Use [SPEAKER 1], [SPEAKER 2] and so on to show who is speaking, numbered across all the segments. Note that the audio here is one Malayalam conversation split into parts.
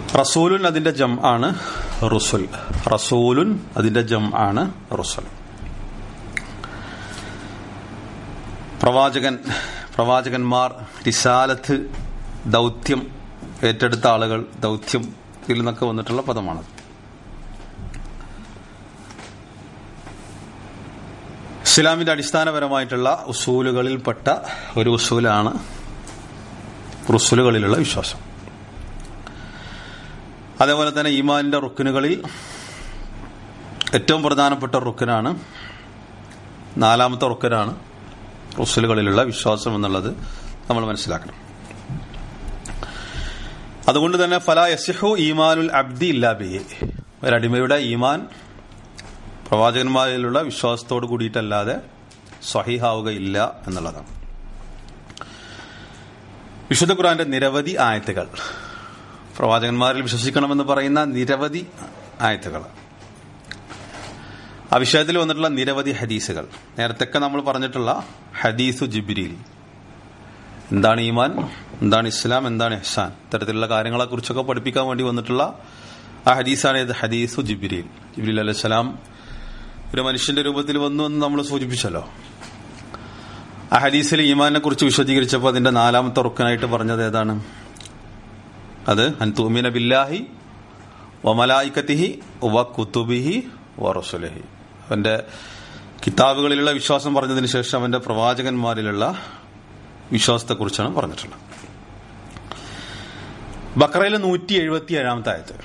[SPEAKER 1] റസൂലുൻ അതിന്റെ ജം ആണ് റുസുൽ റസൂലുൻ അതിന്റെ ജം ആണ് റുസുൽ പ്രവാചകൻ പ്രവാചകന്മാർ റിസാലത്ത് ദൗത്യം ഏറ്റെടുത്ത ആളുകൾ ദൗത്യം ഇതിൽ നിന്നൊക്കെ വന്നിട്ടുള്ള പദമാണ് ഇസ്ലാമിന്റെ അടിസ്ഥാനപരമായിട്ടുള്ള ഉസൂലുകളിൽപ്പെട്ട ഒരു ഉസൂലാണ് റുസുലുകളിലുള്ള വിശ്വാസം അതേപോലെ തന്നെ ഈമാനിന്റെ റുക്കിനുകളിൽ ഏറ്റവും പ്രധാനപ്പെട്ട റുക്കിനാണ് നാലാമത്തെ റുക്കിനാണ് റുസുലുകളിലുള്ള വിശ്വാസം എന്നുള്ളത് നമ്മൾ മനസ്സിലാക്കണം അതുകൊണ്ട് തന്നെ ഫല യസിഹു ഈമാനുൽ അബ്ദി ഇല്ലാബിഹി ഒരടിമയുടെ ഈമാൻ പ്രവാചകന്മാരിലുള്ള വിശ്വാസത്തോട് കൂടിയിട്ടല്ലാതെ സ്വഹീഹാവുകയില്ല എന്നുള്ളതാണ് വിശുദ്ധ ഖുറാന്റെ നിരവധി ആയത്തുകൾ പ്രവാചകന്മാരിൽ വിശ്വസിക്കണമെന്ന് പറയുന്ന നിരവധി ആയത്തുകൾ ആ വിഷയത്തിൽ വന്നിട്ടുള്ള നിരവധി ഹദീസുകൾ നേരത്തൊക്കെ നമ്മൾ പറഞ്ഞിട്ടുള്ള ഹദീസു ജിബിരിൽ എന്താണ് ഈമാൻ എന്താണ് ഇസ്ലാം എന്താണ് ഇഹ്സാൻ ഇത്തരത്തിലുള്ള കാര്യങ്ങളെ കുറിച്ചൊക്കെ പഠിപ്പിക്കാൻ വേണ്ടി വന്നിട്ടുള്ള ആ ഹദീസാണ് ഇത് ഹദീസു ജിബിരിൽ ജിബിരിൽ അലൈഹി സ്വലാം ഒരു മനുഷ്യന്റെ രൂപത്തിൽ വന്നു എന്ന് നമ്മൾ സൂചിപ്പിച്ചല്ലോ ആ ഹദീസിൽ ഈമാനെ കുറിച്ച് വിശദീകരിച്ചപ്പോൾ അതിന്റെ നാലാമത്തെ റുക്കനായിട്ട് പറഞ്ഞത് ഏതാണ് അത് അൻതൂമിന ബില്ലാഹി വമലായിക്കത്തിഹി വ കുത്തുബിഹി വ റസുലഹി അവന്റെ കിതാബുകളിലുള്ള വിശ്വാസം പറഞ്ഞതിന് ശേഷം അവന്റെ പ്രവാചകന്മാരിലുള്ള വിശ്വാസത്തെക്കുറിച്ചാണ് പറഞ്ഞിട്ടുള്ളത് ബക്രയിലെ നൂറ്റി എഴുപത്തി ഏഴാമത്തെ ആയത്ത്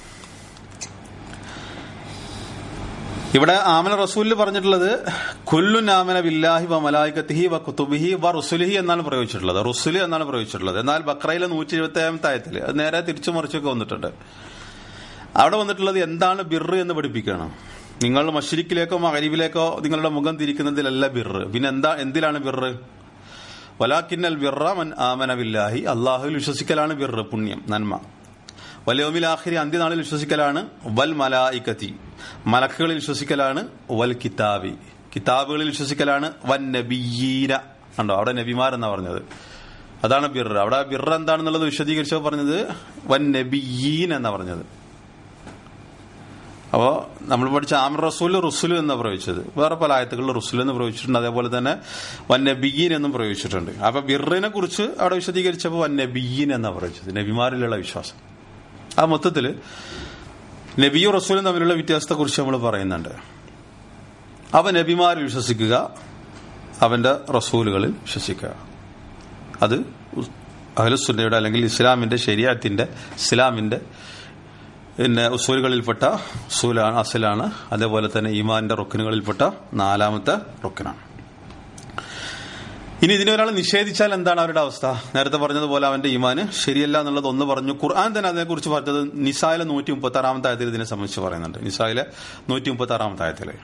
[SPEAKER 1] ഇവിടെ ആമന റസൂലിൽ പറഞ്ഞിട്ടുള്ളത് കുല്ലു നാമന ബില്ലാഹി വ മലായിക്കത്തിഹി വ കുത്തുബിഹി വ റുസുലിഹി എന്നാണ് പ്രയോഗിച്ചിട്ടുള്ളത് റുസുലി എന്നാണ് പ്രയോഗിച്ചിട്ടുള്ളത് എന്നാൽ ബക്രയിലെ നൂറ്റി എഴുപത്തി ഏഴാമത്തെ ആയത്തിൽ അത് നേരെ തിരിച്ചു മറിച്ചൊക്കെ വന്നിട്ടുണ്ട് അവിടെ വന്നിട്ടുള്ളത് എന്താണ് ബിറ് എന്ന് പഠിപ്പിക്കണം നിങ്ങൾ മഷിരിക്കിലേക്കോ മകരിബിലേക്കോ നിങ്ങളുടെ മുഖം തിരിക്കുന്നതിലല്ല ബിറ് പിന്നെ എന്താ എന്തിലാണ് ബിറ് വലാക്കിന്നൽ ബിറ മൻ ആമന ബില്ലാഹി അള്ളാഹുവിൽ വിശ്വസിക്കലാണ് ബിറ് പുണ്യം നന്മ വല്യോമിൽ ആഖിരി അന്ത്യനാളിൽ വിശ്വസിക്കലാണ് വൽ മലായിക്കത്തി മലക്കുകളിൽ വിശ്വസിക്കലാണ് വൽ കിതാബി കിതാബുകളിൽ വിശ്വസിക്കലാണ് വൻ നബിയീന കണ്ടോ അവിടെ നബിമാർ എന്നാ പറഞ്ഞത് അതാണ് ബിർ അവിടെ ബിർ എന്താണെന്നുള്ളത് വിശദീകരിച്ചോ പറഞ്ഞത് വൻ നബിയീൻ എന്നാ പറഞ്ഞത് അപ്പോ നമ്മൾ പഠിച്ച ആമർ റസൂൽ റുസുൽ എന്ന് പ്രയോഗിച്ചത് വേറെ പല ആയത്തുകളിൽ റുസുൽ എന്ന് പ്രയോഗിച്ചിട്ടുണ്ട് അതേപോലെ തന്നെ വൻ നബിയീൻ എന്നും പ്രയോഗിച്ചിട്ടുണ്ട് അപ്പൊ ബിറിനെ കുറിച്ച് അവിടെ വിശദീകരിച്ചപ്പോൾ വൻ നബിയീൻ എന്നാ പ്രയോഗിച്ചത് നബിമാരിലുള്ള വിശ്വാസം ആ മൊത്തത്തിൽ നബിയും റസൂലും തമ്മിലുള്ള വ്യത്യാസത്തെക്കുറിച്ച് നമ്മൾ പറയുന്നുണ്ട് അവ നബിമാരിൽ വിശ്വസിക്കുക അവന്റെ റസൂലുകളിൽ വിശ്വസിക്കുക അത് അഹലുസുന്നയുടെ അല്ലെങ്കിൽ ഇസ്ലാമിന്റെ ശരിയാത്തിന്റെ ഇസ്ലാമിന്റെ പിന്നെ ഉസൂലുകളിൽപ്പെട്ട ഉസൂലാണ് അസലാണ് അതേപോലെ തന്നെ ഈമാന്റെ റുക്കിനുകളിൽപ്പെട്ട നാലാമത്തെ റുക്കിനാണ് ഇനി ഇതിനെ ഒരാൾ നിഷേധിച്ചാൽ എന്താണ് അവരുടെ അവസ്ഥ നേരത്തെ പറഞ്ഞതുപോലെ അവന്റെ ഈമാന് ശരിയല്ല എന്നുള്ളത് ഒന്ന് പറഞ്ഞു ഖുർആൻ തന്നെ അതിനെക്കുറിച്ച് പറഞ്ഞത് നിസായിലെ നൂറ്റി മുപ്പത്തി ആറാമത്തെ ആയത്തിൽ ഇതിനെ സംബന്ധിച്ച് പറയുന്നുണ്ട് നിസായിലെ നൂറ്റി മുപ്പത്തി ആറാമത്തെ ആയത്തില്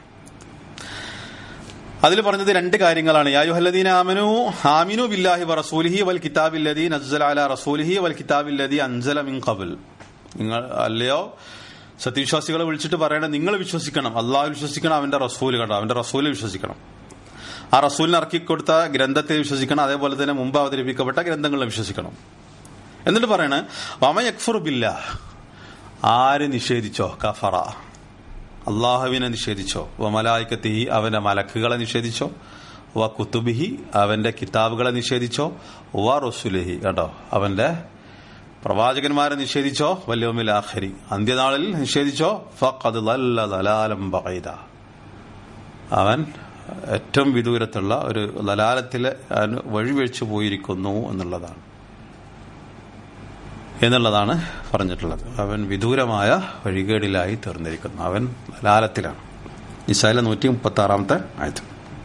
[SPEAKER 1] അതിൽ പറഞ്ഞത് രണ്ട് കാര്യങ്ങളാണ് യായുഹല്ലദീന ആമനു ആമിനു ബില്ലാഹി വ റസൂലിഹി വൽ കിതാബില്ലദീ നസ്സല അല റസൂലിഹി വൽ കിതാബില്ലദീ അൻസല മിൻ ഖബൽ നിങ്ങൾ അല്ലയോ സത്യവിശ്വാസികളെ വിളിച്ചിട്ട് പറയണത് നിങ്ങൾ വിശ്വസിക്കണം അള്ളാഹു വിശ്വസിക്കണം അവന്റെ റസൂൽ കണ്ടോ അവന്റെ റസൂലിൽ വിശ്വസിക്കണം ആ റസൂലിന് ഇറക്കി കൊടുത്ത ഗ്രന്ഥത്തെ വിശ്വസിക്കണം അതേപോലെ തന്നെ മുമ്പ് അവതരിപ്പിക്കപ്പെട്ട ഗ്രന്ഥങ്ങളെ വിശ്വസിക്കണം എന്നിട്ട് പറയണ വമ യക്ഫുർ ബില്ല ആര് നിഷേധിച്ചോ കഫറ അള്ളാഹുവിനെ നിഷേധിച്ചോ വ മലായിക്കത്തിഹി അവന്റെ മലക്കുകളെ നിഷേധിച്ചോ വ കുത്തുബിഹി അവന്റെ കിതാബുകളെ നിഷേധിച്ചോ വ റസുലിഹി കേട്ടോ അവന്റെ പ്രവാചകന്മാരെ നിഷേധിച്ചോ വല്യോമിൽ ആഖരി അന്ത്യനാളിൽ നിഷേധിച്ചോ ഫഖദ് ലല്ല ദലാലം ബഖീദ അവൻ ഏറ്റവും വിദൂരത്തുള്ള ഒരു ലലാലത്തിലെ വഴിവെച്ചു പോയിരിക്കുന്നു എന്നുള്ളതാണ് എന്നുള്ളതാണ് പറഞ്ഞിട്ടുള്ളത് അവൻ വിദൂരമായ വഴികേടിലായി തീർന്നിരിക്കുന്നു അവൻ ലലാലത്തിലാണ് നിസായിലെ നൂറ്റി മുപ്പത്തി ആറാമത്തെ ആയത്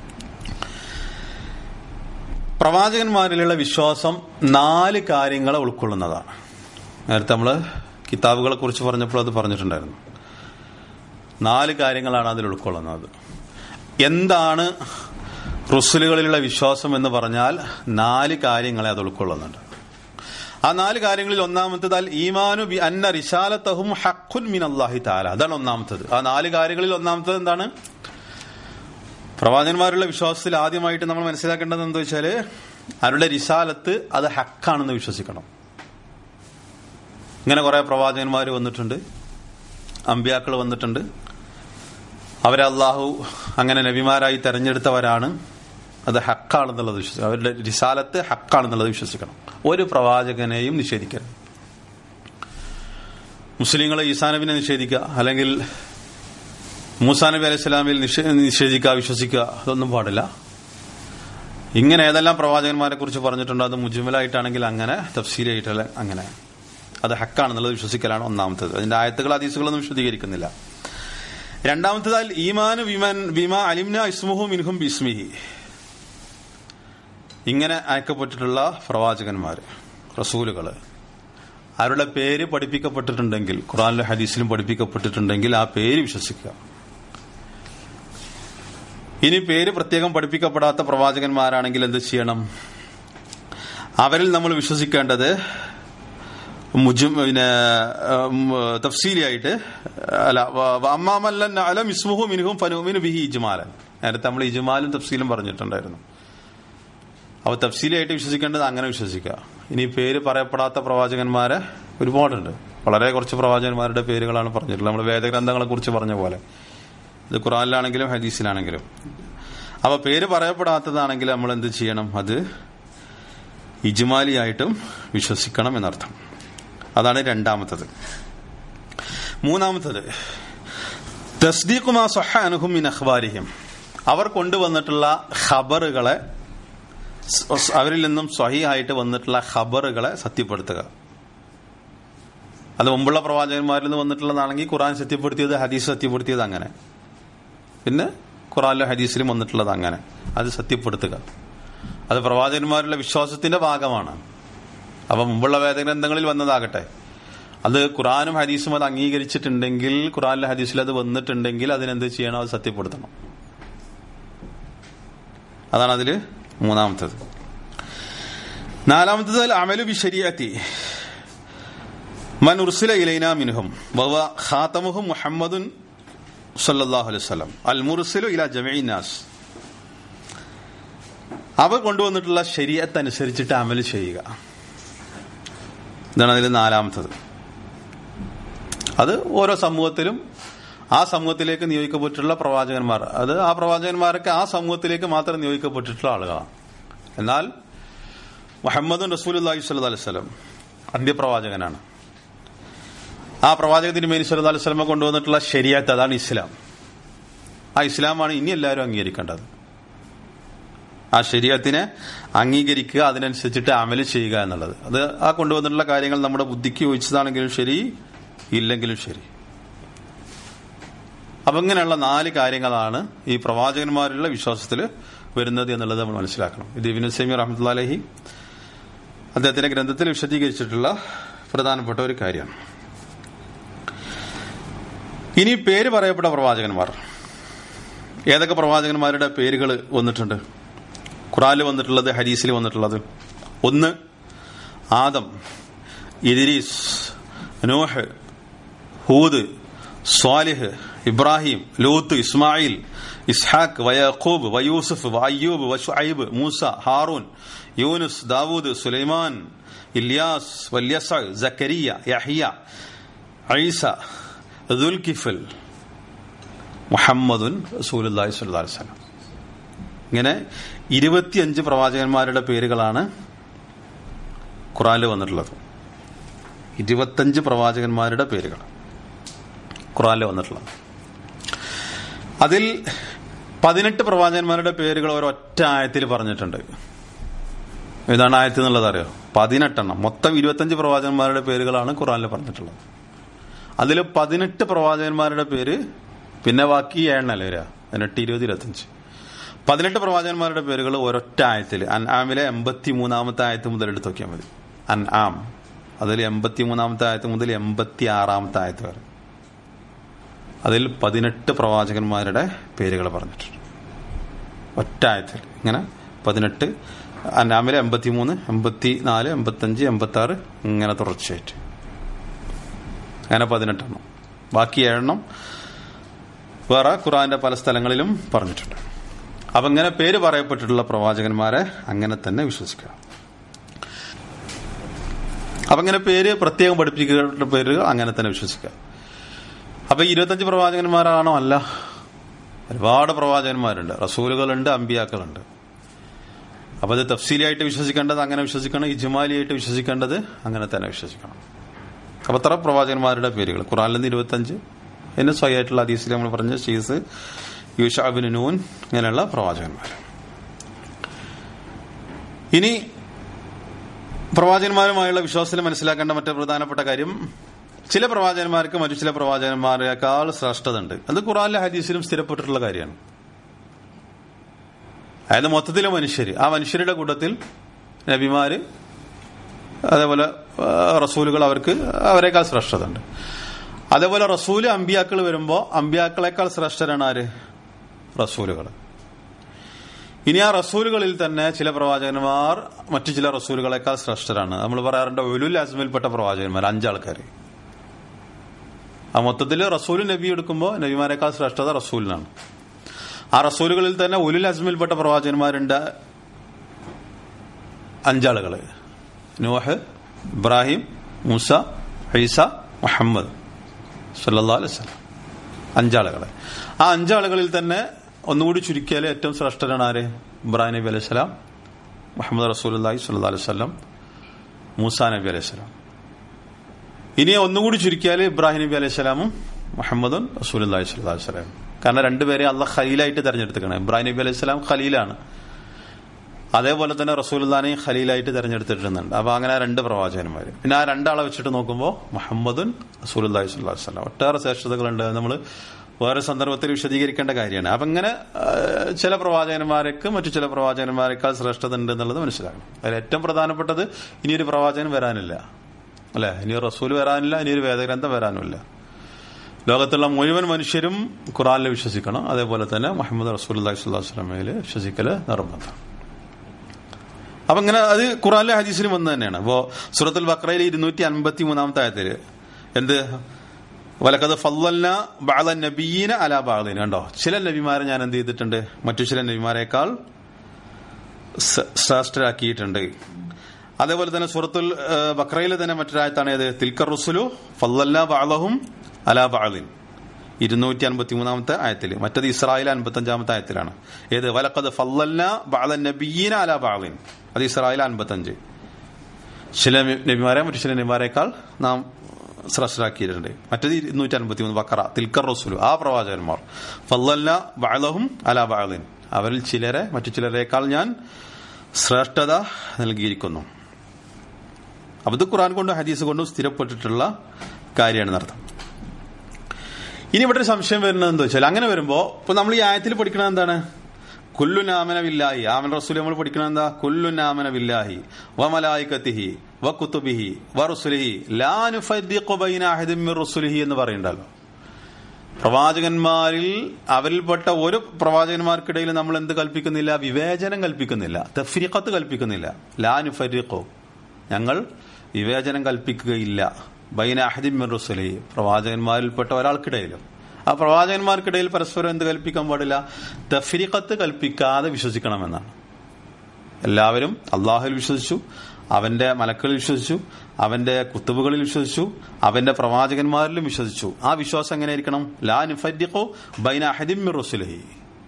[SPEAKER 1] പ്രവാചകന്മാരിലുള്ള വിശ്വാസം നാല് കാര്യങ്ങളെ ഉൾക്കൊള്ളുന്നതാണ് നേരത്തെ നമ്മൾ കിതാബുകളെ കുറിച്ച് പറഞ്ഞപ്പോൾ അത് പറഞ്ഞിട്ടുണ്ടായിരുന്നു നാല് കാര്യങ്ങളാണ് അതിൽ ഉൾക്കൊള്ളുന്നത് എന്താണ് റുസുലുകളിലുള്ള വിശ്വാസം എന്ന് പറഞ്ഞാൽ നാല് കാര്യങ്ങളെ അത് ഉൾക്കൊള്ളുന്നുണ്ട് ആ നാല് കാര്യങ്ങളിൽ ഒന്നാമത്തത് അൽ ഈമാനു ബി അന്ന റിശാലത്തഹും ഹഖുൻ മിൻ അള്ളാഹി താല അതാണ് ഒന്നാമത്തത് ആ നാല് കാര്യങ്ങളിൽ ഒന്നാമത്തത് എന്താണ് പ്രവാചകന്മാരുള്ള വിശ്വാസത്തിൽ ആദ്യമായിട്ട് നമ്മൾ മനസ്സിലാക്കേണ്ടത് എന്താ വെച്ചാല് അവരുടെ റിസാലത്ത് അത് ഹക്കാണെന്ന് വിശ്വസിക്കണം ഇങ്ങനെ കുറെ പ്രവാചകന്മാർ വന്നിട്ടുണ്ട് അമ്പ്യാക്കൾ വന്നിട്ടുണ്ട് അവരെ അള്ളാഹു അങ്ങനെ നബിമാരായി തെരഞ്ഞെടുത്തവരാണ് അത് ഹക്കാണെന്നുള്ളത് വിശ്വസിക്കണം അവരുടെ റിസാലത്ത് ഹക്കാണെന്നുള്ളത് വിശ്വസിക്കണം ഒരു പ്രവാചകനെയും നിഷേധിക്കരുത് മുസ്ലിങ്ങളെ ഈസാ നബിനെ നിഷേധിക്കുക അല്ലെങ്കിൽ മൂസാ നബി അലൈഹി സ്വലാമിൽ നിഷേധിക്കുക വിശ്വസിക്കുക അതൊന്നും പാടില്ല ഇങ്ങനെ ഏതെല്ലാം പ്രവാചകന്മാരെ കുറിച്ച് പറഞ്ഞിട്ടുണ്ടോ അത് മുജ്മലായിട്ടാണെങ്കിൽ അങ്ങനെ തഫ്സീലായിട്ടല്ല അങ്ങനെ അത് ഹക്കാണെന്നുള്ളത് വിശ്വസിക്കലാണ് ഒന്നാമത്തത് അതിന്റെ ആയത്തുകൾ അതീസുകളൊന്നും വിശദീകരിക്കുന്നില്ല രണ്ടാമത്തതാൽ ഈമാൻ വിമൻ വിമ അലിംന ഇസ്മുഹു മിൻഹും ബിസ്മിഹി ഇങ്ങനെ അയക്കപ്പെട്ടിട്ടുള്ള പ്രവാചകന്മാർ റസൂലുകള് അവരുടെ പേര് പഠിപ്പിക്കപ്പെട്ടിട്ടുണ്ടെങ്കിൽ ഖുറാനിലും ഹദീസിലും പഠിപ്പിക്കപ്പെട്ടിട്ടുണ്ടെങ്കിൽ ആ പേര് വിശ്വസിക്കുക ഇനി പേര് പ്രത്യേകം പഠിപ്പിക്കപ്പെടാത്ത പ്രവാചകന്മാരാണെങ്കിൽ എന്ത് ചെയ്യണം അവരിൽ നമ്മൾ വിശ്വസിക്കേണ്ടത് മുജും പിന്നെ തഫ്സീലിയായിട്ട് അല്ല അമ്മാമല്ലൻ അലം ഇസ്മുഹു മിനുഹും ഫനുമിനു ബിഹി ഇജ്മാലൻ നേരത്തെ നമ്മൾ ഇജ്മാലും തഫ്സീലും പറഞ്ഞിട്ടുണ്ടായിരുന്നു അപ്പോൾ തഫ്സീലിയായിട്ട് വിശ്വസിക്കേണ്ടത് അങ്ങനെ വിശ്വസിക്കുക ഇനി പേര് പറയപ്പെടാത്ത പ്രവാചകന്മാരെ ഒരുപാടുണ്ട് വളരെ കുറച്ച് പ്രവാചകന്മാരുടെ പേരുകളാണ് പറഞ്ഞിട്ടുള്ളത് നമ്മൾ വേദഗ്രന്ഥങ്ങളെ കുറിച്ച് പറഞ്ഞ പോലെ ഇത് ഖുറാനിലാണെങ്കിലും ഹദീസിലാണെങ്കിലും അപ്പൊ പേര് പറയപ്പെടാത്തതാണെങ്കിൽ നമ്മൾ എന്ത് ചെയ്യണം അത് ഇജ്മാലിയായിട്ടും വിശ്വസിക്കണം എന്നർത്ഥം അതാണ് രണ്ടാമത്തത് മൂന്നാമത്തത് തസ്ദീഖുമാ സൊഹ അനുഹും മിൻ അഖ്ബാരിഹിം അവർ കൊണ്ടുവന്നിട്ടുള്ള ഖബറുകളെ അവരിൽ നിന്നും സ്വഹിയായിട്ട് വന്നിട്ടുള്ള ഖബറുകളെ സത്യപ്പെടുത്തുക അത് മുമ്പുള്ള പ്രവാചകന്മാരിൽ നിന്ന് വന്നിട്ടുള്ളതാണെങ്കിൽ ഖുറാൻ സത്യപ്പെടുത്തിയത് ഹദീസ് സത്യപ്പെടുത്തിയത് അങ്ങനെ പിന്നെ ഖുറാനിലും ഹദീസിലും വന്നിട്ടുള്ളത് അങ്ങനെ അത് സത്യപ്പെടുത്തുക അത് പ്രവാചകന്മാരുടെ വിശ്വാസത്തിന്റെ ഭാഗമാണ് അപ്പൊ മുമ്പുള്ള വേദഗ്രന്ഥങ്ങളിൽ വന്നതാകട്ടെ അത് ഖുറാനും ഹദീസും അത് അംഗീകരിച്ചിട്ടുണ്ടെങ്കിൽ ഖുറാനിലെ ഹദീസിൽ അത് വന്നിട്ടുണ്ടെങ്കിൽ അതിനെന്ത് ചെയ്യണം അത് സത്യപ്പെടുത്തണം അതാണ് അതില് മൂന്നാമത്തത് നാലാമത്തത് അമലു ബി ശരിയാത്തി മൻ ഉർസില ഇലൈന മിൻഹും വവ ഖാതമുഹും മുഹമ്മദുൻ സല്ലല്ലാഹു അലൈഹി വസല്ലം അൽ മുർസിലു ഇല ജമീഇ നാസ് അവർ കൊണ്ടുവന്നിട്ടുള്ള ശരീഅത്ത് അനുസരിച്ചിട്ട് അമൽ ചെയ്യുക ഇതാണ് അതിൽ നാലാമത്തത് അത് ഓരോ സമൂഹത്തിലും ആ സമൂഹത്തിലേക്ക് നിയോഗിക്കപ്പെട്ടിട്ടുള്ള പ്രവാചകന്മാർ അത് ആ പ്രവാചകന്മാരൊക്കെ ആ സമൂഹത്തിലേക്ക് മാത്രം നിയോഗിക്കപ്പെട്ടിട്ടുള്ള ആളുകളാണ് എന്നാൽ മുഹമ്മദ് റസൂൽ അള്ളാഹി സ്വല്ലു അലൈഹി സ്വലം അന്ത്യപ്രവാചകനാണ് ആ പ്രവാചക തിരുമേനി സല്ലു അലൈഹി സ്വലമ കൊണ്ടുവന്നിട്ടുള്ള ശരിയാത്ത് അതാണ് ഇസ്ലാം ആ ഇസ്ലാമാണ് ഇനി എല്ലാവരും അംഗീകരിക്കേണ്ടത് ആ ശരീരത്തിനെ അംഗീകരിക്കുക അതിനനുസരിച്ചിട്ട് അമല് ചെയ്യുക എന്നുള്ളത് അത് ആ കൊണ്ടുവന്നിട്ടുള്ള കാര്യങ്ങൾ നമ്മുടെ ബുദ്ധിക്ക് യോജിച്ചതാണെങ്കിലും ശരി ഇല്ലെങ്കിലും ശരി അപ്പൊ ഇങ്ങനെയുള്ള നാല് കാര്യങ്ങളാണ് ഈ പ്രവാചകന്മാരുടെ വിശ്വാസത്തിൽ വരുന്നത് എന്നുള്ളത് നമ്മൾ മനസ്സിലാക്കണം ഇത് ഇബിൻ സൈമി റഹ്മത്തുള്ള അലഹി അദ്ദേഹത്തിന്റെ ഗ്രന്ഥത്തിൽ വിശദീകരിച്ചിട്ടുള്ള പ്രധാനപ്പെട്ട ഒരു കാര്യമാണ് ഇനി പേര് പറയപ്പെട്ട പ്രവാചകന്മാർ ഏതൊക്കെ പ്രവാചകന്മാരുടെ പേരുകൾ വന്നിട്ടുണ്ട് ഖുറാനിൽ വന്നിട്ടുള്ളത് ഹരീസിൽ വന്നിട്ടുള്ളത് ഒന്ന് ആദം ഇദ്രീസ് നോഹ് ഹൂദ് സ്വാലിഹ് ഇബ്രാഹിം ലൂത്ത് ഇസ്മായിൽ ഇസ്ഹാഖ് വയഖൂബ് വയൂസുഫ് വയ്യൂബ് വഷുഐബ് മൂസ ഹാറൂൻ യൂനുസ് ദാവൂദ് സുലൈമാൻ ഇല്യാസ് വല്യസ ജക്കരിയ യഹിയ ഐസ ദുൽകിഫൽ മുഹമ്മദുൻ റസൂലുള്ളാഹി സ്വല്ലല്ലാഹു അലൈഹി വസല്ലം ഇങ്ങനെ ഇരുപത്തിയഞ്ച് പ്രവാചകന്മാരുടെ പേരുകളാണ് ഖുറാനിൽ വന്നിട്ടുള്ളത് ഇരുപത്തഞ്ച് പ്രവാചകന്മാരുടെ പേരുകൾ ഖുറാനിൽ വന്നിട്ടുള്ളത് അതിൽ പതിനെട്ട് പ്രവാചകന്മാരുടെ പേരുകൾ ഒരൊറ്റ ആയത്തിൽ പറഞ്ഞിട്ടുണ്ട് ഏതാണ് ആയത്ത് എന്നുള്ളത് അറിയോ പതിനെട്ടെണ്ണം മൊത്തം ഇരുപത്തഞ്ച് പ്രവാചകന്മാരുടെ പേരുകളാണ് ഖുറാനിൽ പറഞ്ഞിട്ടുള്ളത് അതിൽ പതിനെട്ട് പ്രവാചകന്മാരുടെ പേര് പിന്നെ ബാക്കി ഏഴെണ്ണല്ലേ വരിക പതിനെട്ട് ഇരുപത് ഇരുപത്തഞ്ച് പതിനെട്ട് പ്രവാചകന്മാരുടെ പേരുകൾ ഒരൊറ്റ ആയത്തിൽ അൻ ആമിലെ എൺപത്തി മൂന്നാമത്തെ ആയത്ത് മുതൽ എടുത്ത് നോക്കിയാൽ മതി അൻ ആം അതിൽ എൺപത്തി മൂന്നാമത്തെ ആയത്ത് മുതൽ എൺപത്തി ആറാമത്തെ ആയത്ത് വരെ അതിൽ പതിനെട്ട് പ്രവാചകന്മാരുടെ പേരുകൾ പറഞ്ഞിട്ടുണ്ട് ഒറ്റ ആയത്തിൽ ഇങ്ങനെ പതിനെട്ട് അന്നാമിലെ എൺപത്തി മൂന്ന് എൺപത്തി നാല് എൺപത്തഞ്ച് എൺപത്തി ആറ് ഇങ്ങനെ തുടർച്ചയായിട്ട് അങ്ങനെ പതിനെട്ടെണ്ണം ബാക്കി ഏഴെണ്ണം വേറെ ഖുറാന്റെ പല സ്ഥലങ്ങളിലും പറഞ്ഞിട്ടുണ്ട് അപ്പൊ ഇങ്ങനെ പേര് പറയപ്പെട്ടിട്ടുള്ള പ്രവാചകന്മാരെ അങ്ങനെ തന്നെ വിശ്വസിക്കുക അപ്പൊ അങ്ങനെ പേര് പ്രത്യേകം പഠിപ്പിക്കേണ്ട പേര് അങ്ങനെ തന്നെ വിശ്വസിക്കുക അപ്പൊ ഈ ഇരുപത്തഞ്ച് പ്രവാചകന്മാരാണോ അല്ല ഒരുപാട് പ്രവാചകന്മാരുണ്ട് റസൂലുകളുണ്ട് അമ്പിയാക്കളുണ്ട് അപ്പൊ അത് തഫ്സീലിയായിട്ട് വിശ്വസിക്കേണ്ടത് അങ്ങനെ വിശ്വസിക്കണം ഇജ്മാലിയായിട്ട് വിശ്വസിക്കേണ്ടത് അങ്ങനെ തന്നെ വിശ്വസിക്കണം അപ്പൊ അത്ര പ്രവാചകന്മാരുടെ പേരുകൾ ഖുറാനിൽ നിന്ന് ഇരുപത്തഞ്ച് എന്നെ സ്വയമായിട്ടുള്ള ഹദീസിൽ നമ്മൾ പറഞ്ഞ ഷീസ് യൂഷാബിൻ നൂൻ ഇങ്ങനെയുള്ള പ്രവാചകന്മാർ ഇനി പ്രവാചകന്മാരുമായുള്ള വിശ്വാസത്തിൽ മനസ്സിലാക്കേണ്ട മറ്റൊരു പ്രധാനപ്പെട്ട കാര്യം ചില പ്രവാചകന്മാർക്ക് മറ്റു ചില പ്രവാചകന്മാരെക്കാൾ ശ്രേഷ്ഠത ഉണ്ട് അത് ഖുറാനിലെ ഹദീസിലും സ്ഥിരപ്പെട്ടിട്ടുള്ള കാര്യമാണ് അതായത് മൊത്തത്തിലെ മനുഷ്യർ ആ മനുഷ്യരുടെ കൂട്ടത്തിൽ നബിമാര് അതേപോലെ ആ, റസൂലുകൾ അവർക്ക് അവരെക്കാൾ ശ്രേഷ്ഠത ഉണ്ട് അതേപോലെ റസൂല് അമ്പിയാക്കൾ വരുമ്പോൾ അമ്പിയാക്കളെക്കാൾ ശ്രേഷ്ഠരാണ് ആര് റസൂലുകൾ ഇനി ആ റസൂലുകളിൽ തന്നെ ചില പ്രവാചകന്മാർ മറ്റു ചില റസൂലുകളെക്കാൾ ശ്രേഷ്ഠരാണ് നമ്മൾ പറയാറുണ്ട് ഉലുൽ അസ്മിൽപ്പെട്ട പ്രവാചകന്മാർ അഞ്ചാൾക്കാർ ആ മൊത്തത്തിൽ റസൂൽ നബി എടുക്കുമ്പോൾ നബിമാരെക്കാൾ ശ്രേഷ്ഠത റസൂലിനാണ് ആ റസൂലുകളിൽ തന്നെ ഉലുൽ അസ്മിൽപ്പെട്ട പ്രവാചകന്മാരുണ്ട് അഞ്ചാളുകള് നൂഹ് ഇബ്രാഹിം മൂസ ഈസ മുഹമ്മദ് സല്ലല്ലാഹു അലൈഹി വസല്ലം അഞ്ചാളുകള് ആ അഞ്ചാളുകളിൽ തന്നെ ഒന്നുകൂടി ചുരുക്കിയാൽ ഏറ്റവും ശ്രേഷ്ഠരാണ് ആര് ഇബ്രാഹിം നബി അലൈഹി സ്വലാം മുഹമ്മദ് റസൂലി സല്ലല്ലാഹു അലൈഹി വസല്ലം മൂസ നബി അലൈഹി സ്വലാം ഇനി ഒന്നുകൂടി ചുരുക്കിയാൽ ഇബ്രാഹിം നബി അലൈഹി സ്വലാമും മുഹമ്മദും റസൂലി സല്ലല്ലാഹു അലൈഹി വസല്ലം കാരണം രണ്ടുപേരെ അള്ളാഹ് ഖലീലായിട്ട് തെരഞ്ഞെടുത്തിരിക്കണം ഇബ്രാഹിം നബി അലൈഹി സ്വലാം ഖലീലാണ് അതേപോലെ തന്നെ റസൂലുല്ലാനെയും ഖലീലായിട്ട് തെരഞ്ഞെടുത്തിട്ടുണ്ട് അപ്പൊ അങ്ങനെ രണ്ട് പ്രവാചകന്മാർ പിന്നെ ആ രണ്ടാളെ വെച്ചിട്ട് നോക്കുമ്പോൾ മുഹമ്മദുൻ റസൂലി സ്വല്ലാ വസ്ലാം ഒട്ടേറെ ശ്രേഷ്ഠതകളുണ്ട് നമ്മൾ വേറെ സന്ദർഭത്തിൽ വിശദീകരിക്കേണ്ട കാര്യമാണ് അപ്പൊ ഇങ്ങനെ ആ, ചില പ്രവാചകന്മാർക്ക് മറ്റു ചില പ്രവാചകന്മാരെക്കാൾ ശ്രേഷ്ഠത ഉണ്ട് എന്നുള്ളത് മനസ്സിലാക്കണം അതിൽ ഏറ്റവും പ്രധാനപ്പെട്ടത് ഇനിയൊരു പ്രവാചകൻ വരാനില്ല അല്ലെ ഇനി ഒരു റസൂൽ വരാനില്ല ഇനി ഒരു വേദഗ്രന്ഥം വരാനുമില്ല ലോകത്തുള്ള മുഴുവൻ മനുഷ്യരും ഖുറാനിൽ വിശ്വസിക്കണം അതേപോലെ തന്നെ മുഹമ്മദ് റസൂൽ സ്വല്ലാസ്ലമയിൽ വിശ്വസിക്കൽ നിർബന്ധം അപ്പൊ ഇങ്ങനെ അത് ഖുറാനിലെ ഹദീസിലും വന്ന് തന്നെയാണ് അപ്പോ സൂറത്തുൽ ബക്രയിലെ ഇരുന്നൂറ്റി അൻപത്തി മൂന്നാമത്തെ ആയത്തില് എന്ത് വലക്കത് ഫല്ലന്ന ബാല നബീന അലാ ബാലിന് കണ്ടോ ചില നബിമാരെ ഞാൻ എന്ത് ചെയ്തിട്ടുണ്ട് മറ്റു ചില നബിമാരെക്കാൾ സ- ശ്രേഷ്ഠരാക്കിയിട്ടുണ്ട് അതേപോലെ തന്നെ സൂറത്തുൽ ബക്രയിലെ തന്നെ മറ്റൊരായത്താണ് ഏത് തിൽക്കർ റുസുലു ഫല്ലന്ന ബാലഹും അലാ ബാലിൻ ഇരുന്നൂറ്റി അൻപത്തി മൂന്നാമത്തെ ആയത്തിൽ മറ്റത് ഇസ്രായേൽ അൻപത്തി അഞ്ചാമത്തെ ആയത്തിലാണ് ഏത് വലക്കത് ഫല്ലന്ന ബാല നബീന അലാ ബാലിൻ അത് ഇസ്രായേൽ അൻപത്തി അഞ്ച് ചില നബിമാരെ മറ്റു ചില നബിമാരെക്കാൾ നാം ശ്രേഷ്ഠരാക്കിയിട്ടുണ്ട് മറ്റത് ഇരുന്നൂറ്റി അൻപത്തി മൂന്ന് ബക്കറ തിൽക്കർ റസൂലു ആ പ്രവാചകന്മാർ ഫല്ലല്ല ബാലഹും അലാ ബാലിൻ അവരിൽ ചിലരെ മറ്റു ചിലരേക്കാൾ ഞാൻ ശ്രേഷ്ഠത നൽകിയിരിക്കുന്നു അപ്പൊ ഇത് ഖുറാൻ കൊണ്ടും ഹദീസ് കൊണ്ടും സ്ഥിരപ്പെട്ടിട്ടുള്ള കാര്യമാണ് നടത്തം ഇനി ഇവിടെ ഒരു സംശയം വരുന്നത് എന്താ വെച്ചാൽ അങ്ങനെ വരുമ്പോ ഇപ്പൊ നമ്മൾ ഈ ആയത്തിൽ പഠിക്കണത് എന്താണ് കുല്ലു നാമന വില്ലാഹി ആമൻ റസൂൽ നമ്മൾ പഠിക്കണത് എന്താ കുല്ലു നാമന വില്ലാഹി വ മലായിക്കത്തിഹി വ കുത്തുബിഹി വ റുസുലിഹി ലാ നുഫദ്ദിഖു ബൈന അഹദിൻ മിർ റുസുലിഹി എന്ന് പറയണ്ടല്ലോ പ്രവാചകന്മാരിൽ അവരിൽപ്പെട്ട ഒരു പ്രവാചകന്മാർക്കിടയിൽ നമ്മൾ എന്ത് കൽപ്പിക്കുന്നില്ല വിവേചനം കൽപ്പിക്കുന്നില്ല തഫ്രീഖത്ത് കൽപ്പിക്കുന്നില്ല ലാ നുഫരിഖോ ഞങ്ങൾ വിവേചനം കൽപ്പിക്കുകയില്ല ബൈന അഹദിൻ മിർ റുസുലി പ്രവാചകന്മാരിൽപ്പെട്ട ഒരാൾക്കിടയിലും ആ പ്രവാചകന്മാർക്കിടയിൽ പരസ്പരം എന്ത് കൽപ്പിക്കാൻ പാടില്ല തഫ്രീഖത്ത് കൽപ്പിക്കാതെ വിശ്വസിക്കണമെന്നാണ് എല്ലാവരും അള്ളാഹുൽ വിശ്വസിച്ചു അവന്റെ മലക്കളിൽ വിശ്വസിച്ചു അവന്റെ കുത്തുബുകളിൽ വിശ്വസിച്ചു അവന്റെ പ്രവാചകന്മാരിലും വിശ്വസിച്ചു ആ വിശ്വാസം എങ്ങനെയായിരിക്കണം ലാ നിഫദ്ദിഖു ബൈന അഹദിൻ മിർ റുസുലിഹി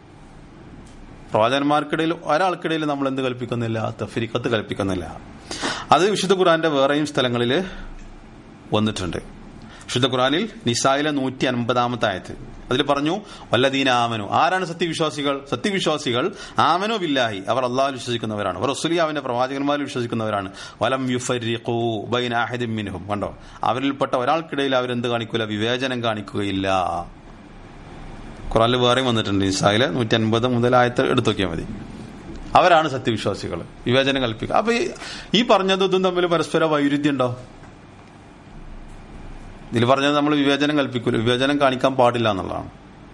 [SPEAKER 1] പ്രവാചകന്മാർക്കിടയിൽ ഒരാൾക്കിടയിൽ നമ്മൾ എന്ത് കൽപ്പിക്കുന്നില്ല തഫ്രീഖത്ത് കൽപ്പിക്കുന്നില്ല അത് വിശുദ്ധ ഖുറാന്റെ വേറെയും സ്ഥലങ്ങളിൽ വന്നിട്ടുണ്ട് വിശുദ്ധ ഖുറാനിൽ നിസായിലെ നൂറ്റി അൻപതാമത്തെ ആയത്ത് അതിൽ പറഞ്ഞു വല്ലദീന ആമനു ആരാണ് സത്യവിശ്വാസികൾ സത്യവിശ്വാസികൾ ആമനോ ബില്ലാഹി അവർ അള്ളാഹു വിശ്വസിക്കുന്നവരാണ് അവർ റസുലി അവന്റെ പ്രവാചകന്മാരിൽ വിശ്വസിക്കുന്നവരാണ് വലം യുഫരിഖു ബൈന അഹദിൻ മിൻഹും കണ്ടോ അവരിൽപ്പെട്ട ഒരാൾക്കിടയിൽ അവരെന്ത് കാണിക്കൂല വിവേചനം കാണിക്കുകയില്ല ഖുറാനിൽ വേറെയും വന്നിട്ടുണ്ട് നിസായിലെ നൂറ്റി അൻപത് മുതൽ ആയത്ത് എടുത്തു നോക്കിയാൽ മതി അവരാണ് സത്യവിശ്വാസികൾ വിവേചനം കൽപ്പിക്കുക അപ്പൊ ഈ- ഈ പറഞ്ഞതും ഇതും തമ്മിൽ പരസ്പര വൈരുദ്ധ്യം ഉണ്ടോ ഇതിൽ പറഞ്ഞത് നമ്മൾ വിവേചനം കൽപ്പിക്കൂല വിവേചനം കാണിക്കാൻ പാടില്ല എന്നുള്ളതാണ്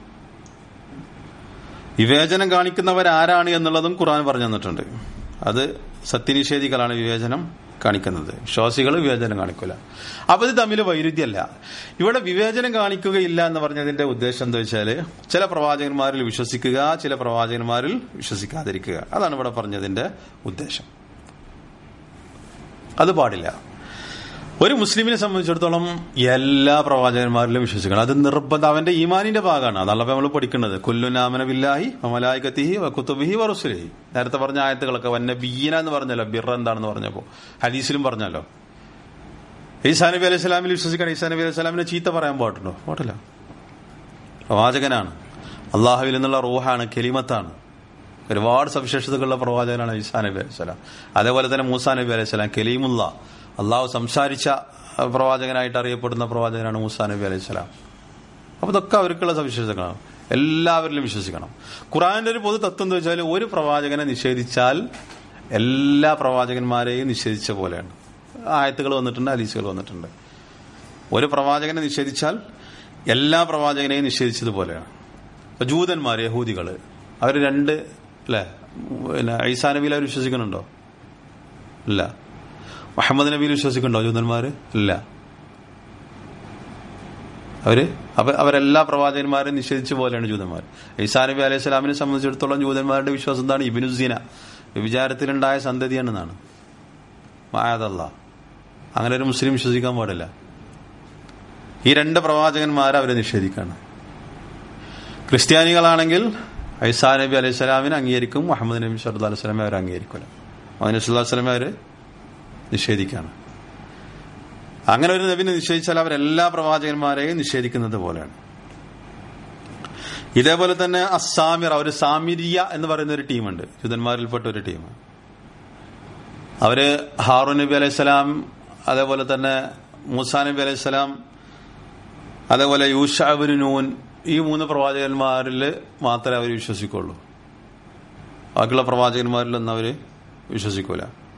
[SPEAKER 1] വിവേചനം കാണിക്കുന്നവരാരാണ് എന്നുള്ളതും ഖുർആൻ പറഞ്ഞു തന്നിട്ടുണ്ട് അത് സത്യനിഷേധികളാണ് വിവേചനം കാണിക്കുന്നത് വിശ്വാസികൾ വിവേചനം കാണിക്കൂല അപ്പൊ ഇത് തമ്മിൽ വൈരുദ്ധ്യമല്ല ഇവിടെ വിവേചനം കാണിക്കുകയില്ല എന്ന് പറഞ്ഞതിന്റെ ഉദ്ദേശം എന്താ വെച്ചാല് ചില പ്രവാചകന്മാരിൽ വിശ്വസിക്കുക ചില പ്രവാചകന്മാരിൽ വിശ്വസിക്കാതിരിക്കുക അതാണ് ഇവിടെ പറഞ്ഞതിന്റെ ഉദ്ദേശം അത് പാടില്ല ഒരു മുസ്ലിമിനെ സംബന്ധിച്ചിടത്തോളം എല്ലാ പ്രവാചകന്മാരിലും വിശ്വസിക്കണം അത് നിർബന്ധം അവന്റെ ഈമാനിന്റെ ഭാഗമാണ് അതല്ല നമ്മൾ പഠിക്കുന്നത് കൊല്ലുനാമന ബില്ലാഹി മലായിക്കത്തിഹി കുത്തുബിഹി വറുസുലഹി നേരത്തെ പറഞ്ഞ ആയത്തുകളൊക്കെ വന്ന ബീന എന്ന് പറഞ്ഞല്ലോ ബിർ എന്താണെന്ന് പറഞ്ഞപ്പോ ഹദീസിലും പറഞ്ഞല്ലോ ഈസാ നബി അലൈഹി സ്വലാമിൽ വിശ്വസിക്കണം ഈസാ നബി അലൈഹി സ്വലാമിനെ ചീത്ത പറയാൻ പാടുണ്ടോ പാടില്ല പ്രവാചകനാണ് അള്ളാഹുവിൽ നിന്നുള്ള റൂഹാണ് കെലിമത്താണ് ഒരുപാട് സവിശേഷതകളുള്ള പ്രവാചകനാണ് ഈസാ നബി അലൈഹി സ്വലാം അതേപോലെ തന്നെ മൂസാ നബി അലൈഹി സ്വലാം കലീമുല്ല അള്ളാഹു സംസാരിച്ച പ്രവാചകനായിട്ട് അറിയപ്പെടുന്ന പ്രവാചകനാണ് മൂസാ നബി അലൈഹി സ്വലാം അപ്പൊ ഇതൊക്കെ അവർക്കുള്ള സവിശേഷതകളാണ് എല്ലാവരിലും വിശ്വസിക്കണം ഖുറാന്റെ ഒരു പൊതു തത്വം എന്ന് വെച്ചാൽ ഒരു പ്രവാചകനെ നിഷേധിച്ചാൽ എല്ലാ പ്രവാചകന്മാരെയും നിഷേധിച്ച പോലെയാണ് ആയത്തുകൾ വന്നിട്ടുണ്ട് ഹദീസുകൾ വന്നിട്ടുണ്ട് ഒരു പ്രവാചകനെ നിഷേധിച്ചാൽ എല്ലാ പ്രവാചകനെയും നിഷേധിച്ചതുപോലെയാണ് ഇപ്പൊ ജൂതന്മാർ യഹൂദികള് അവർ രണ്ട് അല്ലെ പിന്നെ ഐസാ നബിയിൽ അവർ വിശ്വസിക്കുന്നുണ്ടോ ഇല്ല മുഹമ്മദ് നബിയിൽ വിശ്വസിക്കുന്നുണ്ടോ ജൂതന്മാര് ഇല്ല അവര് അപ്പൊ അവരെല്ലാ പ്രവാചകന്മാരെയും നിഷേധിച്ച പോലെയാണ് ജൂതന്മാർ ഈസാ നബി അലൈഹി സ്വലാമിനെ സംബന്ധിച്ചിടത്തോളം ജൂതന്മാരുടെ വിശ്വാസം എന്താണ് ഇബിനുസീന വിചാരത്തിലുണ്ടായ സന്തതിയാണെന്നാണ് മായാതല്ല അങ്ങനെ ഒരു മുസ്ലിം വിശ്വസിക്കാൻ പാടില്ല ഈ രണ്ട് പ്രവാചകന്മാരെ അവരെ നിഷേധിക്കാണ് ക്രിസ്ത്യാനികളാണെങ്കിൽ ഐസാ നബി അലൈഹി സ്വലാമിനെ അംഗീകരിക്കും മുഹമ്മദ് നബി സല്ലാ അലൈഹി സ്വലാമെ അവർ അംഗീകരിക്കില്ല മുഹമ്മദ് നബി സ്വല്ലാ സ്വലമെ അവർ നിഷേധിക്കാണ് അങ്ങനെ ഒരു നബിനെ നിഷേധിച്ചാൽ അവരെല്ലാ പ്രവാചകന്മാരെയും നിഷേധിക്കുന്നത് പോലെയാണ് ഇതേപോലെ തന്നെ അസാമിർ ഒരു സാമിരിയ എന്ന് പറയുന്ന ഒരു ടീമുണ്ട് ജൂതന്മാരിൽപ്പെട്ട ഒരു ടീം അവര് ഹാറൂൻ നബി അലൈഹിസ്സലാം അതേപോലെ തന്നെ മൂസാ നബി അലൈഹിസ്സലാം അതേപോലെ യൂഷാബിന് നൂൻ ഈ മൂന്ന് പ്രവാചകന്മാരിൽ മാത്രമേ അവർ വിശ്വസിക്കുള്ളൂ ബാക്കിയുള്ള പ്രവാചകന്മാരിലൊന്നും അവര് വിശ്വസിക്കൂല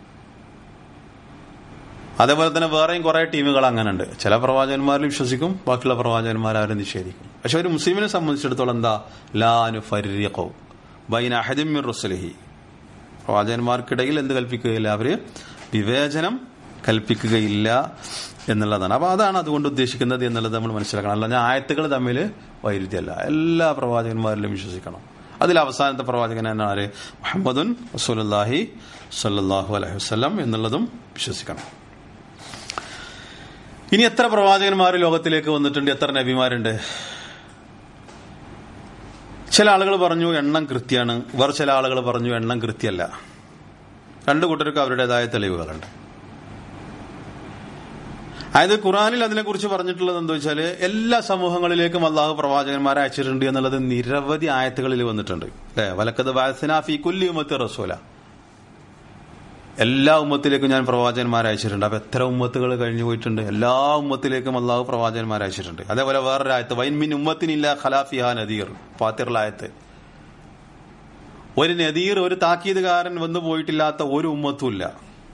[SPEAKER 1] അതേപോലെ തന്നെ വേറെയും കുറെ ടീമുകൾ അങ്ങനെ ഉണ്ട് ചില പ്രവാചകന്മാരിൽ വിശ്വസിക്കും ബാക്കിയുള്ള പ്രവാചകന്മാർ അവരെ നിഷേധിക്കും പക്ഷെ ഒരു മുസ്ലിമിനെ സംബന്ധിച്ചിടത്തോളം എന്താ ലാനു ഫരിഖോ ബൈന അഹദിമിർ റുസലിഹി പ്രവാചകന്മാർക്കിടയിൽ എന്ത് കൽപ്പിക്കുകയില്ല അവര് വിവേചനം കൽപ്പിക്കുകയില്ല എന്നുള്ളതാണ് അപ്പൊ അതാണ് അതുകൊണ്ട് ഉദ്ദേശിക്കുന്നത് എന്നുള്ളത് നമ്മൾ മനസ്സിലാക്കണം അല്ല ഞാൻ ആയത്തുകൾ തമ്മിൽ വൈരുദ്ധ്യമല്ല എല്ലാ പ്രവാചകന്മാരിലും വിശ്വസിക്കണം അതിൽ അവസാനത്തെ പ്രവാചകൻ എന്നാണ് മുഹമ്മദുൻ റസൂലുല്ലാഹി സല്ലാഹു അലൈഹി വസ്ലം എന്നുള്ളതും വിശ്വസിക്കണം ഇനി എത്ര പ്രവാചകന്മാർ ലോകത്തിലേക്ക് വന്നിട്ടുണ്ട് എത്ര നബിമാരുണ്ട് ചില ആളുകൾ പറഞ്ഞു എണ്ണം കൃത്യമാണ് വേറെ ചില ആളുകൾ പറഞ്ഞു എണ്ണം കൃത്യമല്ല രണ്ടു കൂട്ടർക്ക് അവരുടേതായ തെളിവുകളുണ്ട് അതായത് ഖുറാനിൽ അതിനെക്കുറിച്ച് പറഞ്ഞിട്ടുള്ളത് എന്താ വെച്ചാൽ എല്ലാ സമൂഹങ്ങളിലേക്കും അള്ളാഹു പ്രവാചകന്മാരെ അയച്ചിട്ടുണ്ട് എന്നുള്ളത് നിരവധി ആയത്തുകളിൽ വന്നിട്ടുണ്ട് അല്ലെ വലക്കത് വാസനാഫി കുല്ലി ഉമ്മത്ത് റസൂല എല്ലാ ഉമ്മത്തിലേക്കും ഞാൻ പ്രവാചകന്മാരെ അയച്ചിട്ടുണ്ട് അപ്പൊ എത്ര ഉമ്മത്തുകൾ കഴിഞ്ഞു പോയിട്ടുണ്ട് എല്ലാ ഉമ്മത്തിലേക്കും അള്ളാഹു പ്രവാചകന്മാരെ അയച്ചിട്ടുണ്ട് അതേപോലെ വേറൊരു ആയത്ത് വൈൻ മിൻ ഉമ്മത്തിനില്ല ഖലാഫിഹ നദീർ ഫാത്തിറിലായത്ത് ഒരു നദീർ ഒരു താക്കീതുകാരൻ വന്നു പോയിട്ടില്ലാത്ത ഒരു ഉമ്മത്തും ഇല്ല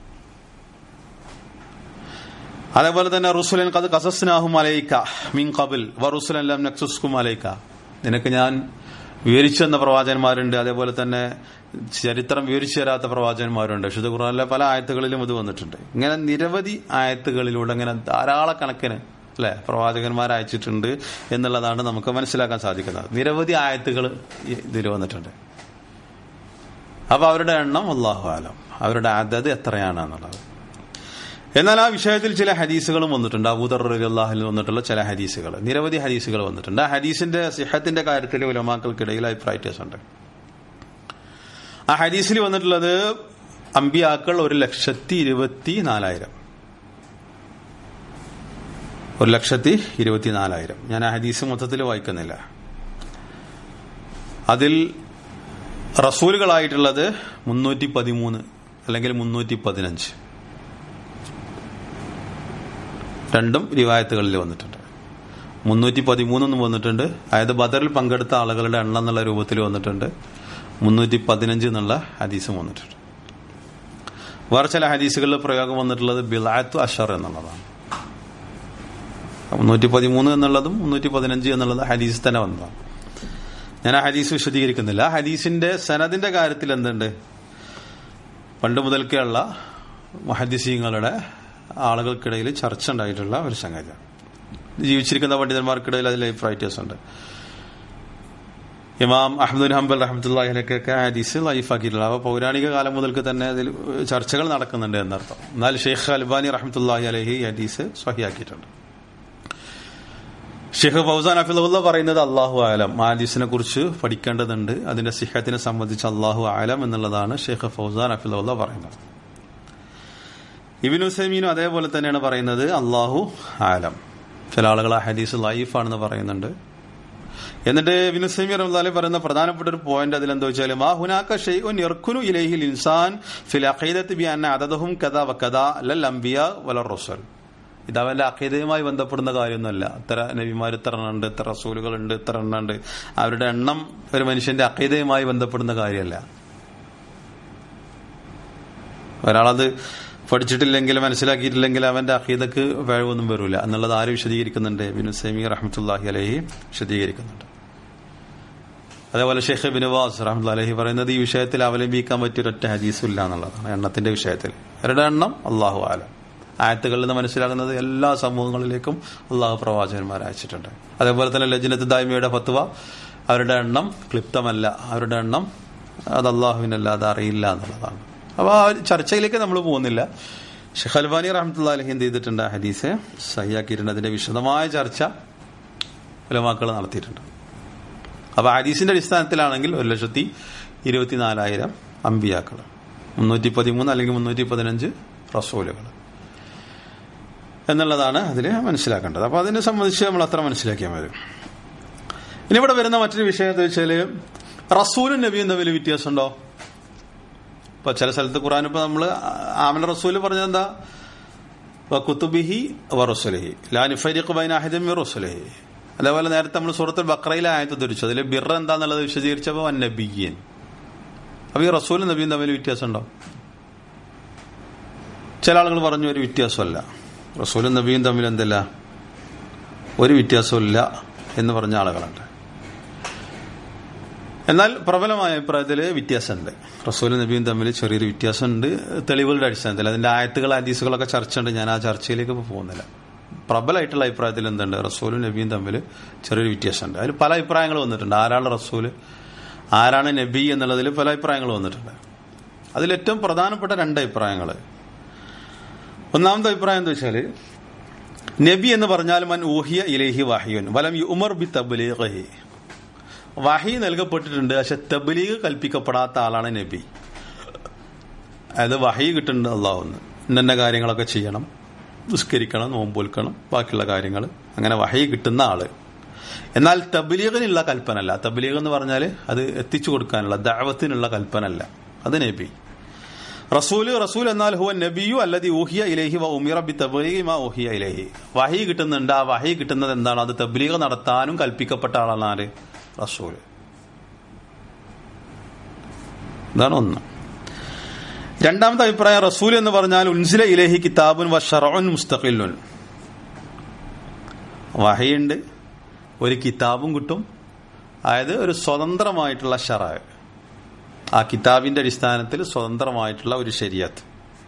[SPEAKER 1] അതേപോലെ തന്നെ റുസുലൻ കത് കസസ്നാഹും അലൈക്ക മിൻ കബിൽ വ റുസുലൻ ലം നക്സുസ്കും അലൈക്ക നിനക്ക് ഞാൻ വിവരിച്ചു തന്ന പ്രവാചകന്മാരുണ്ട് അതേപോലെ തന്നെ ചരിത്രം വിവരിച്ചു തരാത്ത പ്രവാചകന്മാരുണ്ട് വിശുദ്ധ ഖുർആനിലെ പല ആയത്തുകളിലും ഇത് വന്നിട്ടുണ്ട് ഇങ്ങനെ നിരവധി ആയത്തുകളിലൂടെ ഇങ്ങനെ ധാരാളക്കണക്കിന് അല്ലെ പ്രവാചകന്മാർ അയച്ചിട്ടുണ്ട് എന്നുള്ളതാണ് നമുക്ക് മനസ്സിലാക്കാൻ സാധിക്കുന്നത് നിരവധി ആയത്തുകൾ ഇതിൽ വന്നിട്ടുണ്ട് അപ്പൊ അവരുടെ എണ്ണം അള്ളാഹു ആലം അവരുടെ അതത് എത്രയാണ് എന്നുള്ളത് എന്നാൽ ആ വിഷയത്തിൽ ചില ഹദീസുകളും വന്നിട്ടുണ്ട് അബൂദർ അള്ളാഹിൽ വന്നിട്ടുള്ള ചില ഹദീസുകൾ നിരവധി ഹദീസുകൾ വന്നിട്ടുണ്ട് ആ ഹദീസിന്റെ സിഹത്തിന്റെ കാര്യത്തിൽ ഉലമാക്കൾക്കിടയിൽ അഭിപ്രായ വ്യത്യാസമുണ്ട് ആ ഹദീസിൽ വന്നിട്ടുള്ളത് അമ്പിയാക്കൾ ഒരു ലക്ഷത്തി ഇരുപത്തി നാലായിരം ഒരു ലക്ഷത്തി ഇരുപത്തിനാലായിരം ഞാൻ ആ ഹദീസ് മൊത്തത്തിൽ വായിക്കുന്നില്ല അതിൽ റസൂലുകളായിട്ടുള്ളത് മുന്നൂറ്റി പതിമൂന്ന് അല്ലെങ്കിൽ മുന്നൂറ്റി പതിനഞ്ച് രണ്ടും റിവായത്തുകളിൽ വന്നിട്ടുണ്ട് മുന്നൂറ്റി പതിമൂന്നെന്നും വന്നിട്ടുണ്ട് അതായത് ബദറിൽ പങ്കെടുത്ത ആളുകളുടെ എണ്ണം എന്നുള്ള രൂപത്തിൽ വന്നിട്ടുണ്ട് മുന്നൂറ്റി പതിനഞ്ച് എന്നുള്ള ഹദീസും വന്നിട്ടുണ്ട് വേറെ ചില ഹദീസുകളിൽ പ്രയോഗം വന്നിട്ടുള്ളത് ബിലാത്തു അഷർ എന്നുള്ളതാണ് മുന്നൂറ്റി പതിമൂന്ന് എന്നുള്ളതും മുന്നൂറ്റി പതിനഞ്ച് എന്നുള്ളത് ഹദീസ് തന്നെ വന്നതാണ് ഞാൻ ആ ഹദീസ് വിശദീകരിക്കുന്നില്ല ആ ഹദീസിന്റെ സനദിന്റെ കാര്യത്തിൽ എന്തുണ്ട് പണ്ട് മുതൽക്കുള്ള മഹദീസീങ്ങളുടെ ആളുകൾക്കിടയിൽ ചർച്ച ഉണ്ടായിട്ടുള്ള ഒരു സംഗതിയാണ് ജീവിച്ചിരിക്കുന്ന പണ്ഡിതന്മാർക്കിടയിൽ അതിൽ അഭിപ്രായ വ്യത്യാസമുണ്ട് ഇമാം അഹമ്മദ് ഹംബൽ റഹമത്തുല്ലാഹിലൊക്കെ ഹദീസ് ലൈഫാക്കിയിട്ടുള്ള അപ്പോൾ പൗരാണിക കാലം മുതൽക്ക് തന്നെ അതിൽ ചർച്ചകൾ നടക്കുന്നുണ്ട് എന്നർത്ഥം എന്നാൽ ഷെയ്ഖ് അൽബാനി റഹമത്തുല്ലാഹി അലഹി ഹദീസ് സ്വഹിയാക്കിയിട്ടുണ്ട് ഷെയ്ഖ് ഫൗസാൻ അഫിലുള്ള പറയുന്നത് അള്ളാഹു ആലം ആ ഹദീസിനെ കുറിച്ച് പഠിക്കേണ്ടതുണ്ട് അതിന്റെ സിഹത്തിനെ സംബന്ധിച്ച് അള്ളാഹു ആലം എന്നുള്ളതാണ് ഷെയ്ഖ് ഫൗസാൻ അഫിലുള്ള പറയുന്നത് ഇബിൻ ഹുസൈമീനും അതേപോലെ തന്നെയാണ് പറയുന്നത് അള്ളാഹു ആലം ചില ആളുകൾ ആ ഹദീസ് ലൈഫാണെന്ന് പറയുന്നുണ്ട് എന്നിട്ട് ഇബ്നു സൈമി റഹ്മത്തുള്ളാഹി പറയുന്ന പ്രധാനപ്പെട്ട ഒരു പോയിന്റ് അതിൽ എന്താ വെച്ചാൽ മാ ഹുനാക ഷൈഉൻ യർക്കുനു ഇലൈഹിൽ ഇൻസാൻ ഫിൽ അഖീദത്തി ബി അന്ന അദദഹും കദാ വകദാ ലൽ അംബിയ വല റസൂൽ ഇത് അവന്റെ അഖീദയുമായി ബന്ധപ്പെടുന്ന കാര്യമൊന്നുമല്ല ഇത്ര നബിമാർ ഇത്ര എണ്ണുണ്ട് ഇത്ര റസൂലുകൾ ഉണ്ട് ഇത്ര എണ്ണുണ്ട് അവരുടെ എണ്ണം ഒരു മനുഷ്യന്റെ അഖീദയുമായി ബന്ധപ്പെടുന്ന കാര്യമല്ല ഒരാളത് പഠിച്ചിട്ടില്ലെങ്കിൽ മനസ്സിലാക്കിയിട്ടില്ലെങ്കിൽ അവന്റെ അഖീദക്ക് പിഴവൊന്നും വരില്ല എന്നുള്ളത് ആര് വിശദീകരിക്കുന്നുണ്ട് ബിനു സൈമി റഹ്മത്തുല്ലാഹി അലഹി വിശദീകരിക്കുന്നുണ്ട് അതേപോലെ ഷെയ്ഖ് ബിനുവാസ് റഹ്മത്തുള്ള അലഹി പറയുന്നത് ഈ വിഷയത്തിൽ അവലംബിക്കാൻ പറ്റിയൊരൊറ്റ ഹദീസും ഇല്ല എന്നുള്ളതാണ് എണ്ണത്തിന്റെ വിഷയത്തിൽ അവരുടെ എണ്ണം അള്ളാഹു ആലം ആയത്തുകളിൽ നിന്ന് മനസ്സിലാകുന്നത് എല്ലാ സമൂഹങ്ങളിലേക്കും അള്ളാഹു പ്രവാചകന്മാർ അയച്ചിട്ടുണ്ട് അതേപോലെ തന്നെ ലജ്നത്ത് ദായ്മയുടെ ഫത്വ അവരുടെ എണ്ണം ക്ലിപ്തമല്ല അവരുടെ എണ്ണം അത് അള്ളാഹുവിനല്ലാതെ അറിയില്ല എന്നുള്ളതാണ് അപ്പോൾ ആ ചർച്ചയിലേക്ക് നമ്മൾ പോകുന്നില്ല ഷെഖ് അൽബാനി റഹമത്തുള്ള അലഹി എന്ത് ചെയ്തിട്ടുണ്ട് ഹദീസ് സഹിയാക്കിയിട്ടുണ്ട് അതിന്റെ വിശദമായ ചർച്ച ഉലമാക്കൾ നടത്തിയിട്ടുണ്ട് അപ്പൊ ഹദീസിന്റെ അടിസ്ഥാനത്തിലാണെങ്കിൽ ഒരു ലക്ഷത്തി ഇരുപത്തിനാലായിരം അമ്പിയാക്കൾ മുന്നൂറ്റി പതിമൂന്ന് അല്ലെങ്കിൽ മുന്നൂറ്റി പതിനഞ്ച് റസൂലുകൾ എന്നുള്ളതാണ് അതിൽ മനസ്സിലാക്കേണ്ടത് അപ്പൊ അതിനെ സംബന്ധിച്ച് നമ്മൾ അത്ര മനസ്സിലാക്കിയാൽ മതി ഇനി ഇവിടെ വരുന്ന മറ്റൊരു വിഷയം എന്താ വെച്ചാല് റസൂലും നബിയും തമ്മിൽ വ്യത്യാസമുണ്ടോ ഇപ്പൊ ചില സ്ഥലത്ത് ഖുറാൻ ഇപ്പൊ നമ്മള് ആമല റസൂല് പറഞ്ഞത് എന്താ കുത്തുബിഹി വറസുലഹി ലാനിഫരിഖ് ബൈനാഹിദം റസുലഹി അതേപോലെ നേരത്തെ നമ്മൾ സൂറത്തുൽ ബക്രയിലെ ആയത്ത് ധരിച്ചു അതിൽ ബിർ എന്താന്നുള്ളത് വിശദീകരിച്ചപ്പോ നബിയൻ അപ്പൊ ഈ റസൂലും നബിയും തമ്മിൽ വ്യത്യാസമുണ്ടോ ചില ആളുകൾ പറഞ്ഞു ഒരു വ്യത്യാസമല്ല റസൂലും നബിയും തമ്മിൽ എന്തല്ല ഒരു വ്യത്യാസമില്ല എന്ന് പറഞ്ഞ ആളുകളുണ്ട് എന്നാൽ പ്രബലമായ അഭിപ്രായത്തിൽ വ്യത്യാസമുണ്ട് റസൂലും നബിയും തമ്മിൽ ചെറിയൊരു വ്യത്യാസമുണ്ട് തെളിവുകളുടെ അടിസ്ഥാനത്തിൽ അതിന്റെ ആയത്തുകൾ ഹദീസുകളൊക്കെ ചർച്ച ഉണ്ട് ഞാൻ ആ ചർച്ചയിലേക്ക് ഇപ്പോൾ പോകുന്നില്ല പ്രബലമായിട്ടുള്ള അഭിപ്രായത്തിൽ എന്തുണ്ട് റസൂലും നബിയും തമ്മിൽ ചെറിയൊരു വ്യത്യാസമുണ്ട് അതിൽ പല അഭിപ്രായങ്ങൾ വന്നിട്ടുണ്ട് ആരാണ് റസൂല് ആരാണ് നബി എന്നുള്ളതിൽ പല അഭിപ്രായങ്ങൾ വന്നിട്ടുണ്ട് അതിൽ ഏറ്റവും പ്രധാനപ്പെട്ട രണ്ട് അഭിപ്രായങ്ങൾ ഒന്നാമത്തെ അഭിപ്രായം എന്താ വെച്ചാൽ നബി എന്ന് പറഞ്ഞാൽ മൻ ഊഹിയ ഇലേഹി വാഹിയുൻ വലം ഉമർ ബി തബ്ലീഗഹി വഹി നൽകപ്പെട്ടിട്ടുണ്ട് പക്ഷെ തബ്ലീഗ് കൽപ്പിക്കപ്പെടാത്ത ആളാണ് നബി അതായത് വഹി കിട്ടുന്നുണ്ട് അള്ളാഹുന്ന് ഇന്ന കാര്യങ്ങളൊക്കെ ചെയ്യണം നിസ്കരിക്കണം നോമ്പൊൽക്കണം ബാക്കിയുള്ള കാര്യങ്ങൾ അങ്ങനെ വഹി കിട്ടുന്ന ആള് എന്നാൽ തബ്ലീഗിനുള്ള കൽപ്പന അല്ല തബ്ലീഗ് എന്ന് പറഞ്ഞാൽ അത് എത്തിച്ചു കൊടുക്കാനുള്ള ദാവത്തിനുള്ള കൽപ്പന അല്ല അത് നബി റസൂല് റസൂൽ എന്നാൽ ഹുവ നബിയു അല്ലതി ഊഹിയ ഇലേഹി വ ഉമിറ ബി തബ്ലീഗി മാ ഊഹിയ ഇലേഹി വഹി കിട്ടുന്നുണ്ട് ആ വഹി കിട്ടുന്നത് എന്താണ് അത് തബ്ലീഗ് നടത്താനും കൽപ്പിക്കപ്പെട്ട ആളാണ് ആര് റസൂല് ഇതാണ് ഒന്ന് രണ്ടാമത്തെ അഭിപ്രായം റസൂൽ എന്ന് പറഞ്ഞാൽ ഉൻസില ഇലേഹി കിതാബുൻ വ ഷറഉൻ മുസ്തഖില്ലുൻ വഹയുണ്ട് ഒരു കിതാബും കിട്ടും അതായത് ഒരു സ്വതന്ത്രമായിട്ടുള്ള ഷറ ആ കിതാബിന്റെ അടിസ്ഥാനത്തിൽ സ്വതന്ത്രമായിട്ടുള്ള ഒരു ശരിയത്ത്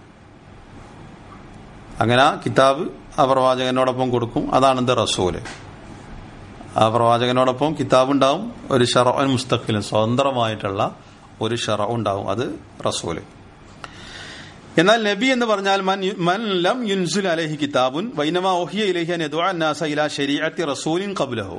[SPEAKER 1] അങ്ങനെ ആ കിതാബ് ആ പ്രവാചകനോടൊപ്പം കൊടുക്കും അതാണ് എന്ത് റസൂല് ആ പ്രവാചകനോടൊപ്പം കിതാബ് ഉണ്ടാവും ഒരു ഷറ മുസ്തഖിലും സ്വതന്ത്രമായിട്ടുള്ള ഒരു ഷറ ഉണ്ടാവും അത് റസൂല് എന്നാൽ നബി എന്ന് പറഞ്ഞാൽ മൻ മൻ ലം യുൻസുൽ അലൈഹി കിതാബുൻ വൈനമാ ഓഹിയ ഇലൈഹി അൻ യദുഅ അന്നാസ ഇലാ ശരീഅത്തി റസൂലിൻ ഖബ്ലഹു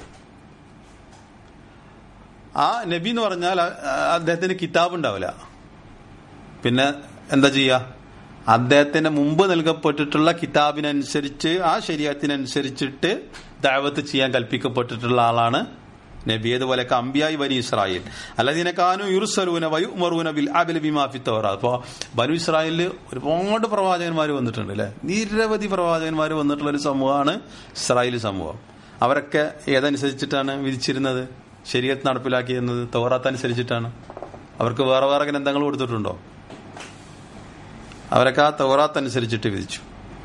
[SPEAKER 1] ആ നബി എന്ന് പറഞ്ഞാൽ അദ്ദേഹത്തിന് കിതാബ് ഉണ്ടാവില്ല പിന്നെ എന്താ ചെയ്യുക അദ്ദേഹത്തിന് മുമ്പ് നൽകപ്പെട്ടിട്ടുള്ള കിതാബിനനുസരിച്ച് ആ ശരീരത്തിനനുസരിച്ചിട്ട് ദാവത്ത് ചെയ്യാൻ കൽപ്പിക്കപ്പെട്ടിട്ടുള്ള ആളാണ് നബി അതുപോലെ അമ്പിയായി ബനി ഇസ്രായേൽ അല്ലതിനെ കാനു യുർസലൂന വയുമറൂന ബിൽ അബിൽ ബിമാഫി തോറ അപ്പോ ബനു ഇസ്രായേലിൽ ഒരുപാട് പ്രവാചകന്മാർ വന്നിട്ടുണ്ട് അല്ലെ നിരവധി പ്രവാചകന്മാർ വന്നിട്ടുള്ള ഒരു സമൂഹമാണ് ഇസ്രായേൽ സമൂഹം അവരൊക്കെ ഏതനുസരിച്ചിട്ടാണ് വിധിച്ചിരുന്നത് ശരീരത്ത് നടപ്പിലാക്കിയിരുന്നത് തോറാത്ത് അനുസരിച്ചിട്ടാണ് അവർക്ക് വേറെ വേറെ ഗ്രന്ഥങ്ങൾ കൊടുത്തിട്ടുണ്ടോ അവരൊക്കെ ആ തൗറാത്ത് അനുസരിച്ചിട്ട് വിധിച്ചു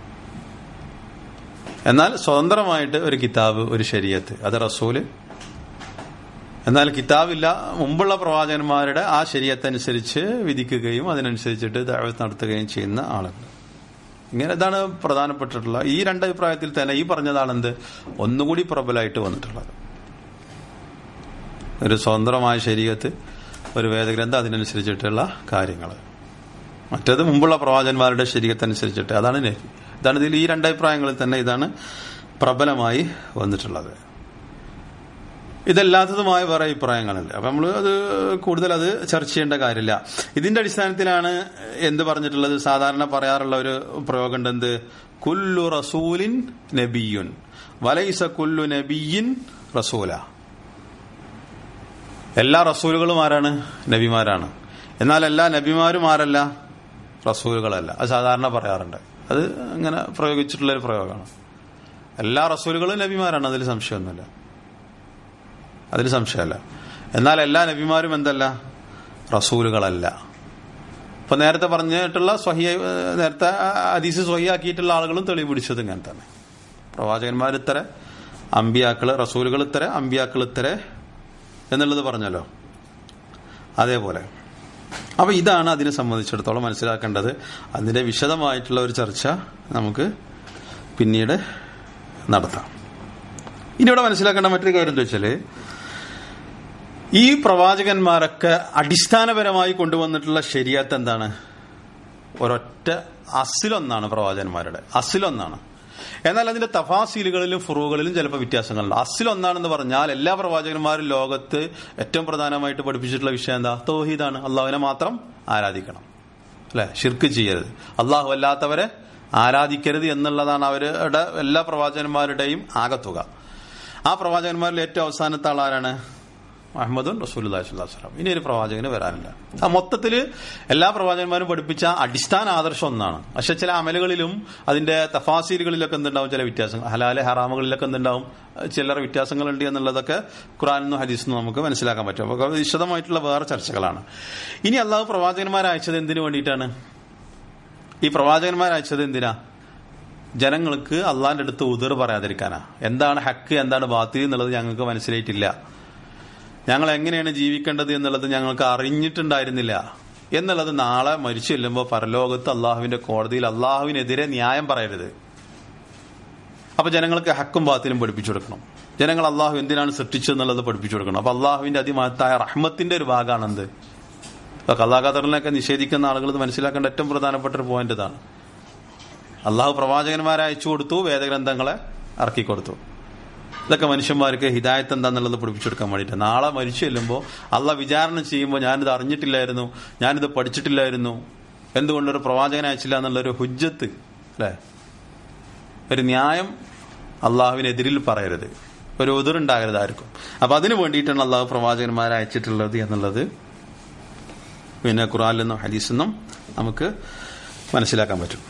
[SPEAKER 1] എന്നാൽ സ്വതന്ത്രമായിട്ട് ഒരു കിതാബ് ഒരു ശരീരത്ത് അത് റസൂല് എന്നാൽ കിതാബില്ല മുമ്പുള്ള പ്രവാചകന്മാരുടെ ആ ശരീരത്തനുസരിച്ച് വിധിക്കുകയും അതിനനുസരിച്ചിട്ട് ദാവത്ത് നടത്തുകയും ചെയ്യുന്ന ആളുകൾ ഇങ്ങനെ ഇതാണ് പ്രധാനപ്പെട്ടിട്ടുള്ള ഈ രണ്ട് അഭിപ്രായത്തിൽ തന്നെ ഈ പറഞ്ഞതാണ് എന്ത് ഒന്നുകൂടി പ്രബലമായിട്ട് വന്നിട്ടുള്ളത് ഒരു സ്വതന്ത്രമായ ശരീരത്ത് ഒരു വേദഗ്രന്ഥം അതിനനുസരിച്ചിട്ടുള്ള കാര്യങ്ങൾ മറ്റേത് മുമ്പുള്ള പ്രവാചകന്മാരുടെ ശരീരത്തനുസരിച്ചിട്ട് അതാണ് നബി ഇതാണ് ഇതിൽ ഈ രണ്ടഭിപ്രായങ്ങളിൽ തന്നെ ഇതാണ് പ്രബലമായി വന്നിട്ടുള്ളത് ഇതല്ലാത്തതുമായ വേറെ അഭിപ്രായങ്ങളുണ്ട് അപ്പൊ നമ്മൾ അത് കൂടുതൽ അത് ചർച്ച ചെയ്യേണ്ട കാര്യമില്ല ഇതിന്റെ അടിസ്ഥാനത്തിലാണ് എന്ത് പറഞ്ഞിട്ടുള്ളത് സാധാരണ പറയാറുള്ള ഒരു പ്രയോഗം ഉണ്ട് എന്ത് കുല്ലു റസൂലിൻ നബിയുൻ വലൈസ കുല്ലു നബിയിൻ റസൂല എല്ലാ റസൂലുകളും ആരാണ് നബിമാരാണ് എന്നാൽ എല്ലാ നബിമാരും ആരല്ല റസൂലുകളല്ല അത് സാധാരണ പറയാറുണ്ട് അത് ഇങ്ങനെ പ്രയോഗിച്ചിട്ടുള്ള ഒരു പ്രയോഗമാണ് എല്ലാ റസൂലുകളും നബിമാരാണ് അതിൽ സംശയമൊന്നുമില്ല അതിൽ സംശയമല്ല എന്നാൽ എല്ലാ നബിമാരും എന്തല്ല റസൂലുകളല്ല ഇപ്പൊ നേരത്തെ പറഞ്ഞിട്ടുള്ള സ്വഹി നേരത്തെ അതീസ് സ്വഹിയാക്കിയിട്ടുള്ള ആളുകളും തെളിവ് പിടിച്ചത് ഇങ്ങനെ തന്നെ പ്രവാചകന്മാർ ഇത്തര അമ്പിയാക്കള് റസൂലുകൾ ഇത്തര അമ്പിയാക്കൾ ഇത്തര എന്നുള്ളത് പറഞ്ഞല്ലോ അതേപോലെ അപ്പൊ ഇതാണ് അതിനെ സംബന്ധിച്ചിടത്തോളം മനസ്സിലാക്കേണ്ടത് അതിന്റെ വിശദമായിട്ടുള്ള ഒരു ചർച്ച നമുക്ക് പിന്നീട് നടത്താം ഇനി ഇവിടെ മനസ്സിലാക്കേണ്ട മറ്റൊരു കാര്യം എന്താ വെച്ചാല് ഈ പ്രവാചകന്മാരൊക്കെ അടിസ്ഥാനപരമായി കൊണ്ടുവന്നിട്ടുള്ള ശരിയത്ത് എന്താണ് ഒരൊറ്റ അസിലൊന്നാണ് പ്രവാചകന്മാരുടെ അസിലൊന്നാണ് എന്നാൽ അതിന്റെ തഫാസീലുകളിലും ഫുറുകളിലും ചിലപ്പോൾ വ്യത്യാസങ്ങളുണ്ട് അസിലൊന്നാണെന്ന് പറഞ്ഞാൽ എല്ലാ പ്രവാചകന്മാരും ലോകത്ത് ഏറ്റവും പ്രധാനമായിട്ട് പഠിപ്പിച്ചിട്ടുള്ള വിഷയം എന്താ തൗഹീദാണ് അള്ളാഹുവിനെ മാത്രം ആരാധിക്കണം അല്ലെ ഷിർക്ക് ചെയ്യരുത് അള്ളാഹു അല്ലാത്തവരെ ആരാധിക്കരുത് എന്നുള്ളതാണ് അവരുടെ എല്ലാ പ്രവാചകന്മാരുടെയും ആകത്തുക ആ പ്രവാചകന്മാരിൽ ഏറ്റവും അവസാനത്തെ ആളാരാണ് മുഹമ്മദുൻ റസൂലുല്ലാസ്ലാം ഇനി ഒരു പ്രവാചകന് വരാനില്ല ആ മൊത്തത്തിൽ എല്ലാ പ്രവാചകന്മാരും പഠിപ്പിച്ച അടിസ്ഥാന ആദർശം ഒന്നാണ് പക്ഷെ ചില അമലുകളിലും അതിന്റെ തഫാസീലുകളിലൊക്കെ എന്തുണ്ടാവും ചില വ്യത്യാസങ്ങൾ ഹലാലെ ഹറാമുകളിലൊക്കെ എന്തുണ്ടാവും ചില്ലറ വ്യത്യാസങ്ങളുണ്ട് എന്നുള്ളതൊക്കെ ഖുറാനിന്നും ഹദീസിന്നും നമുക്ക് മനസ്സിലാക്കാൻ പറ്റും അപ്പോൾ വിശദമായിട്ടുള്ള വേറെ ചർച്ചകളാണ് ഇനി അള്ളാഹു പ്രവാചകന്മാരെ അയച്ചത് എന്തിനു വേണ്ടിയിട്ടാണ് ഈ പ്രവാചകന്മാരെ അയച്ചത് എന്തിനാ ജനങ്ങൾക്ക് അള്ളാന്റെ അടുത്ത് ഉതിർ പറയാതിരിക്കാനാ എന്താണ് ഹക്ക് എന്താണ് ബാത്തി എന്നുള്ളത് ഞങ്ങൾക്ക് മനസ്സിലായിട്ടില്ല ഞങ്ങൾ എങ്ങനെയാണ് ജീവിക്കേണ്ടത് എന്നുള്ളത് ഞങ്ങൾക്ക് അറിഞ്ഞിട്ടുണ്ടായിരുന്നില്ല എന്നുള്ളത് നാളെ മരിച്ചു ചെല്ലുമ്പോൾ പരലോകത്ത് അള്ളാഹുവിന്റെ കോടതിയിൽ അള്ളാഹുവിനെതിരെ ന്യായം പറയരുത് അപ്പൊ ജനങ്ങൾക്ക് ഹക്കും ബാത്തിനും പഠിപ്പിച്ചു കൊടുക്കണം ജനങ്ങൾ അള്ളാഹു എന്തിനാണ് സൃഷ്ടിച്ചതെന്നുള്ളത് പഠിപ്പിച്ചു കൊടുക്കണം അപ്പൊ അള്ളാഹുവിന്റെ അതിമഹത്തായ റഹ്മത്തിന്റെ ഒരു ഭാഗമാണെന്ത് അപ്പൊ കള്ളാഖദറിനൊക്കെ നിഷേധിക്കുന്ന ആളുകൾ ഇത് മനസ്സിലാക്കേണ്ട ഏറ്റവും പ്രധാനപ്പെട്ട ഒരു പോയിന്റ് ഇതാണ് അള്ളാഹു പ്രവാചകന്മാരെ അയച്ചു കൊടുത്തു വേദഗ്രന്ഥങ്ങളെ ഇറക്കി കൊടുത്തു ഇതൊക്കെ മനുഷ്യന്മാർക്ക് ഹിദായത്ത് എന്താന്നുള്ളത് പഠിപ്പിച്ചെടുക്കാൻ വേണ്ടിയിട്ട് നാളെ മരിച്ചു ചെല്ലുമ്പോൾ അള്ള വിചാരണ ചെയ്യുമ്പോൾ ഞാനിത് അറിഞ്ഞിട്ടില്ലായിരുന്നു ഞാനിത് പഠിച്ചിട്ടില്ലായിരുന്നു എന്തുകൊണ്ടൊരു പ്രവാചകനെ അയച്ചില്ല എന്നുള്ളൊരു ഹുജ്ജത്ത് അല്ലേ ഒരു ന്യായം അള്ളാഹുവിനെതിരിൽ പറയരുത് ഒരു ഉതിറുണ്ടാകരുത് ആർക്കും അപ്പൊ അതിനു വേണ്ടിയിട്ടാണ് അള്ളാഹു പ്രവാചകന്മാരെ അയച്ചിട്ടുള്ളത് എന്നുള്ളത് പിന്നെ ഖുറാനിൽ നിന്നും ഹദീസിൽ നിന്നും നമുക്ക് മനസ്സിലാക്കാൻ പറ്റും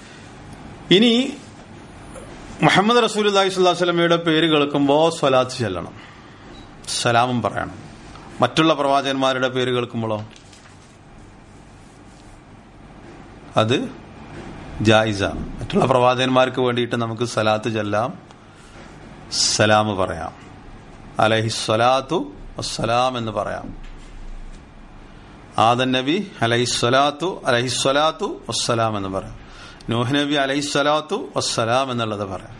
[SPEAKER 1] ഇനി മുഹമ്മദ് റസൂൽ അള്ളാഹി സ്വല്ലാസ്ലമയുടെ പേര് കേൾക്കുമ്പോൾ സ്വലാത്ത് ചെല്ലണം സലാമും പറയണം മറ്റുള്ള പ്രവാചകന്മാരുടെ പേര് കേൾക്കുമ്പോഴോ അത് ജായിസാണ് മറ്റുള്ള പ്രവാചകന്മാർക്ക് വേണ്ടിയിട്ട് നമുക്ക് സലാത്ത് ചെല്ലാം സലാം പറയാം അലഹി സ്വലാത്തു വസ്സലാം എന്ന് പറയാം ആദൻ നബി അലഹി സ്വലാത്തു അലഹി സ്വലാത്തു വസ്സലാം എന്ന് പറയാം നൂഹ് നബി അലൈഹി സ്വലാത്തു വസ്സലാം എന്നുള്ളത് പറയാം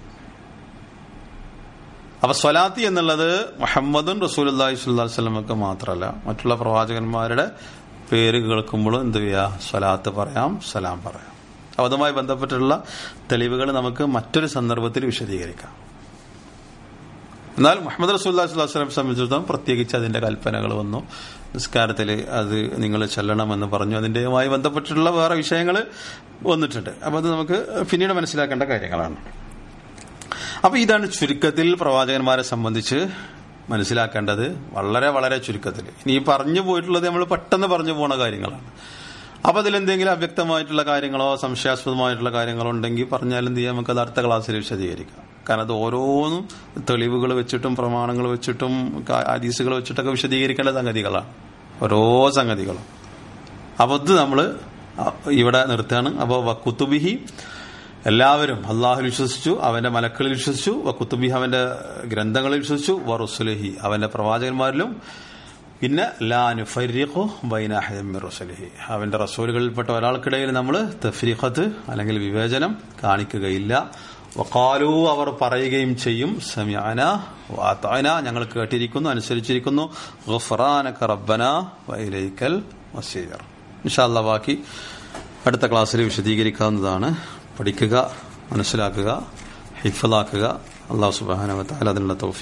[SPEAKER 1] അപ്പൊ സ്വലാത്തി എന്നുള്ളത് മുഹമ്മദുൻ റസൂൽ അള്ളാഹി സ്വല്ലാസ്ലമക്ക് മാത്രമല്ല മറ്റുള്ള പ്രവാചകന്മാരുടെ പേര് കേൾക്കുമ്പോഴും എന്ത് ചെയ്യാ സ്വലാത്ത് പറയാം സലാം പറയാം അപ്പൊ അതുമായി ബന്ധപ്പെട്ടുള്ള തെളിവുകൾ നമുക്ക് മറ്റൊരു സന്ദർഭത്തിൽ വിശദീകരിക്കാം എന്നാൽ മുഹമ്മദ് റസൂല്ലാ സ്വലാസ്ലം സംബന്ധിച്ചിടത്തോളം പ്രത്യേകിച്ച് അതിന്റെ കൽപ്പനകൾ വന്നു നിസ്കാരത്തിൽ അത് നിങ്ങൾ ചെല്ലണമെന്ന് പറഞ്ഞു അതിന്റെയുമായി ബന്ധപ്പെട്ടിട്ടുള്ള വേറെ വിഷയങ്ങൾ വന്നിട്ടുണ്ട് അപ്പൊ അത് നമുക്ക് പിന്നീട് മനസ്സിലാക്കേണ്ട കാര്യങ്ങളാണ് അപ്പൊ ഇതാണ് ചുരുക്കത്തിൽ പ്രവാചകന്മാരെ സംബന്ധിച്ച് മനസ്സിലാക്കേണ്ടത് വളരെ വളരെ ചുരുക്കത്തിൽ ഇനി പറഞ്ഞു പോയിട്ടുള്ളത് നമ്മൾ പെട്ടെന്ന് പറഞ്ഞു പോണ കാര്യങ്ങളാണ് അപ്പൊ അതിലെന്തെങ്കിലും അവ്യക്തമായിട്ടുള്ള കാര്യങ്ങളോ സംശയാസ്പദമായിട്ടുള്ള കാര്യങ്ങളോ ഉണ്ടെങ്കിൽ പറഞ്ഞാൽ എന്ത് ചെയ്യാം നമുക്ക് അത് അടുത്ത ക്ലാസ്സിൽ വിശദീകരിക്കാം കാരണം അത് ഓരോന്നും തെളിവുകൾ വെച്ചിട്ടും പ്രമാണങ്ങൾ വെച്ചിട്ടും ഹദീസുകൾ വെച്ചിട്ടൊക്കെ വിശദീകരിക്കേണ്ട സംഗതികളാണ് ഓരോ സംഗതികളും അപ്പൊ ഇത് നമ്മള് ഇവിടെ നിർത്തുകയാണ് അപ്പോൾ വക്കുത്തുബിഹി എല്ലാവരും അള്ളാഹുൽ വിശ്വസിച്ചു അവന്റെ മലക്കളിൽ വിശ്വസിച്ചു വക്കുത്തുബിഹി അവന്റെ ഗ്രന്ഥങ്ങളിൽ വിശ്വസിച്ചു വറുസുലഹി അവന്റെ പ്രവാചകന്മാരിലും പിന്നെ ലാനുഫരിഖു ബൈനാഹിറസുലഹി അവന്റെ റസൂലുകളിൽപ്പെട്ട ഒരാൾക്കിടയിൽ നമ്മൾ തഫ്രീഖത്ത് അല്ലെങ്കിൽ വിവേചനം കാണിക്കുകയില്ല വക്കാലു അവർ പറയുകയും ചെയ്യും സമയാന വാത്താന ഞങ്ങൾ കേട്ടിരിക്കുന്നു അനുസരിച്ചിരിക്കുന്നു ഗഫറാനക റബ്ബന വൈലൈക്കൽ വസീർ ഇൻഷാല്ല ബാക്കി അടുത്ത ക്ലാസ്സിൽ വിശദീകരിക്കാവുന്നതാണ് പഠിക്കുക മനസ്സിലാക്കുക ഹിഫലാക്കുക അള്ളാഹു സുബാനവത്താൽ അതിനുള്ള തൗഫീഖ്